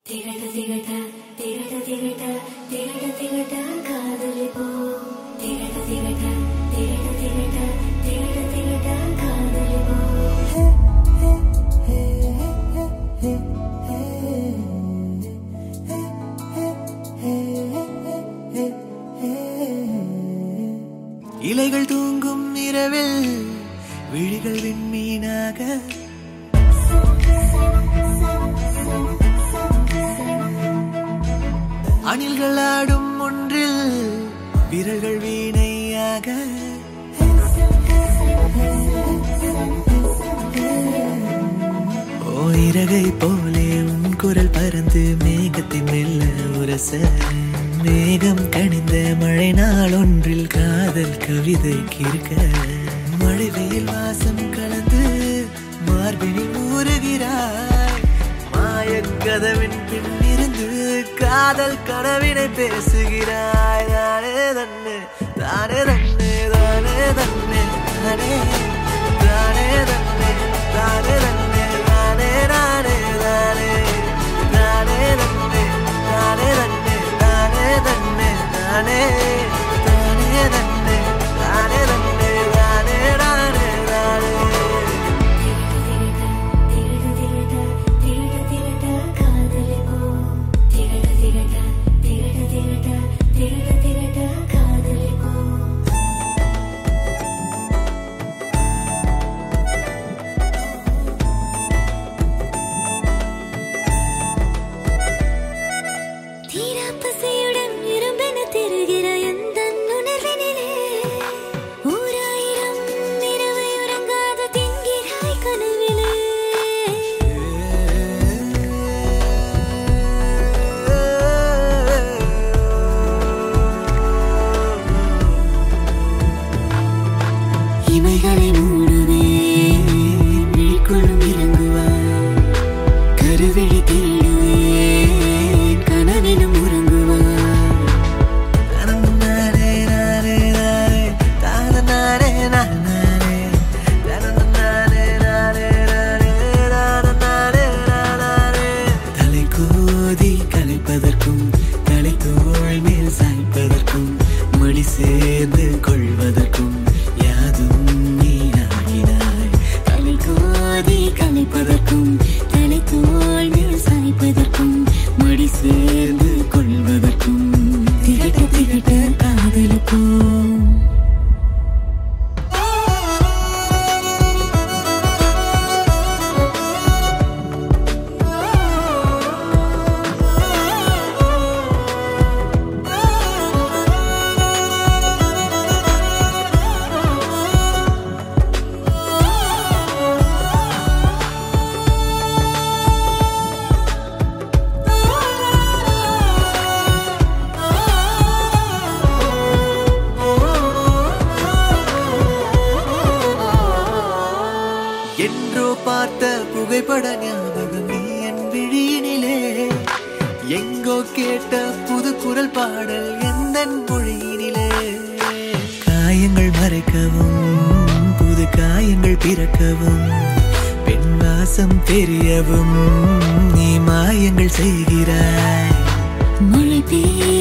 திகட்ட திகட்ட திகட்ட திகட்ட திகட்ட திகட்ட காதலி போ திகட்ட திகட்ட திகட்ட திகட்ட திகட்ட திகட்ட காதலி போ இலைகள் தூங்கும் இரவில் விழிகள் விண்மீனாக அணில்கள் ஆடும் ஒன்றில் விரல்கள் வீணையாக ஓ இறகை போலே உன் குரல் பறந்து மேகத்தின் மெல்ல உரச மேகம் கணிந்த மழை நாள் ஒன்றில் காதல் கவிதை கிறுக்க மழை வெயில் வாசம் கலந்து மார்பினில் ஊறுகிறாய் மாயக் கதவின் பின்னிருந்து காதல் கனவினை பேசுகிறாய் தானே தன்னு தானே தன்னு தானே தன்னு தானே தானே தன்னு தானே தன்னு தானே நானே தானே தானே தன்னு தானே தன்னு தானே தன்னு தானே தானே தன்னு தானே தன்னு தானே நானே தானே திகட்ட திகட்ட திகட்ட திகட்ட காதலி போ திகட்ட திகட்ட திகட்ட திகட்ட திகட்ட திகட்ட காதலி போ தீராப்பசையுடன் இரும்பென திருகிற எந்த உணர்வினிலே ஓராயிரம் இரவை உறங்காது திங்கிறாய் கனவிலே இமைகளை மூடுவே விழிக்குள்ளும் இறங்குவாய் கருவிழி தேடுவேன் கனவிலும் உறங்குவாய் தனநானே நானே நானே தானநானே நானே தனநானே நானே நானே தானநானே நானே தலை கோதி கலைப்பதற்கும் தலை தோள் மேல் சாய்ப்பதற்கும் மடி சேர்ந்து கொள்வதற்கும் யாதும் நீராகினாய் தலை கோதி கலைப்பதற்கும் தலை தோல் மேல் சாய்ப்பதற்கும் மடி சேர்ந்து கொள்வதற்கும் திகட்ட திகட்ட காதலுக்கும் என்றோ பார்த்த புகைப்பட ஞாபகம் நீ என் விழியினிலே எங்கோ கேட்ட புது குரல் பாடல் எந்த மொழியினிலே காயங்கள் மறைக்கவும் புது காயங்கள் பிறக்கவும் பெண் வாசம் தெரியவும் நீ மாயங்கள் செய்கிறாய் மழை பெய்ய